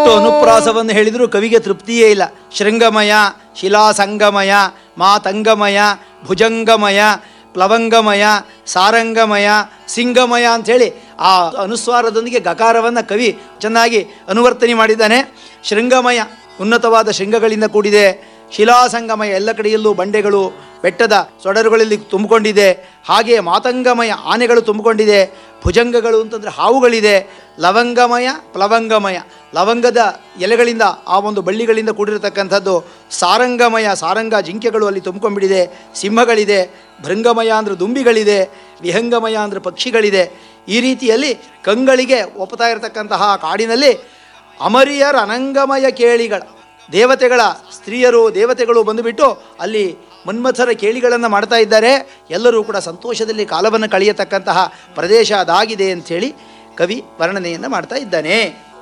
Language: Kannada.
ಎಷ್ಟು ಅನುಪ್ರಾಸವನ್ನು ಹೇಳಿದರೂ ಕವಿಗೆ ತೃಪ್ತಿಯೇ ಇಲ್ಲ ಶೃಂಗಮಯ ಶಿಲಾಸಂಗಮಯ ಮಾತಂಗಮಯ ಭುಜಂಗಮಯ ಪ್ಲವಂಗಮಯ ಸಾರಂಗಮಯ ಸಿಂಗಮಯ ಅಂಥೇಳಿ ಆ ಅನುಸ್ವಾರದೊಂದಿಗೆ ಗಕಾರವನ್ನು ಕವಿ ಚೆನ್ನಾಗಿ ಅನುವರ್ತನೆ ಮಾಡಿದ್ದಾನೆ ಶೃಂಗಮಯ ಉನ್ನತವಾದ ಶೃಂಗಗಳಿಂದ ಕೂಡಿದೆ ಶಿಲಾಸಂಗಮಯ ಎಲ್ಲ ಕಡೆಯಲ್ಲೂ ಬಂಡೆಗಳು ಬೆಟ್ಟದ ಸೊಡರುಗಳಲ್ಲಿ ತುಂಬಿಕೊಂಡಿದೆ ಹಾಗೆ ಮಾತಂಗಮಯ ಆನೆಗಳು ತುಂಬಿಕೊಂಡಿದೆ ಭುಜಂಗಗಳು ಅಂತಂದರೆ ಹಾವುಗಳಿದೆ ಲವಂಗಮಯ ಪ್ಲವಂಗಮಯ ಲವಂಗದ ಎಲೆಗಳಿಂದ ಆ ಒಂದು ಬಳ್ಳಿಗಳಿಂದ ಕೂಡಿರತಕ್ಕಂಥದ್ದು ಸಾರಂಗಮಯ ಸಾರಂಗ ಜಿಂಕೆಗಳು ಅಲ್ಲಿ ತುಂಬಿಕೊಂಡಿದೆ ಸಿಂಹಗಳಿದೆ ಭೃಂಗಮಯ ಅಂದರೆ ದುಂಬಿಗಳಿದೆ ವಿಹಂಗಮಯ ಅಂದರೆ ಪಕ್ಷಿಗಳಿದೆ ಈ ರೀತಿಯಲ್ಲಿ ಕಂಗಳಿಗೆ ಒಪ್ಪುತ್ತಾ ಇರತಕ್ಕಂತಹ ಕಾಡಿನಲ್ಲಿ ಅಮರಿಯರ ಅನಂಗಮಯ ಕೇಳಿಗಳ ದೇವತೆಗಳ ಸ್ತ್ರೀಯರು ದೇವತೆಗಳು ಬಂದುಬಿಟ್ಟು ಅಲ್ಲಿ ಮನ್ಮಥರ ಕೇಳಿಗಳನ್ನು ಮಾಡ್ತಾ ಇದ್ದಾರೆ ಎಲ್ಲರೂ ಕೂಡ ಸಂತೋಷದಲ್ಲಿ ಕಾಲವನ್ನು ಕಳೆಯತಕ್ಕಂತಹ ಪ್ರದೇಶ ಅದಾಗಿದೆ ಅಂಥೇಳಿ ಕವಿ ವರ್ಣನೆಯನ್ನು ಮಾಡ್ತಾ ಇದ್ದಾನೆ